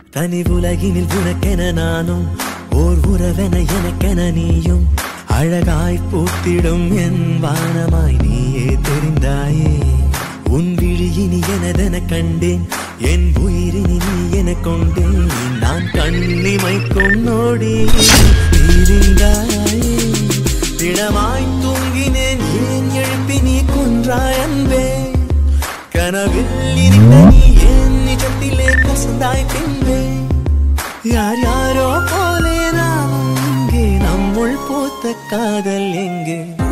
தனி உலகினில் உனக்கென நானும் ஓர் உறவென எனக்கென நீயும் அழகாய் பூத்திடும் என் வானமாய் நீயே தெரிந்தாயே உன் விழியினி எனதென கண்டேன் என் உயிரினி நீ என கொண்டேன் நான் கண்ணிமைக்கும் நோடி இருந்தாயே திடமாய் தூங்கினேன் ஏன் எழுப்பி நீ கொன்றாய் அன்பே கனவில் இருந்த நீ ஏன் நிஜத்திலே கொசந்தாய் பின்பே யார் யாரோ போலே நாமும் இங்கே நம்முள் பூத்த காதல் எங்கே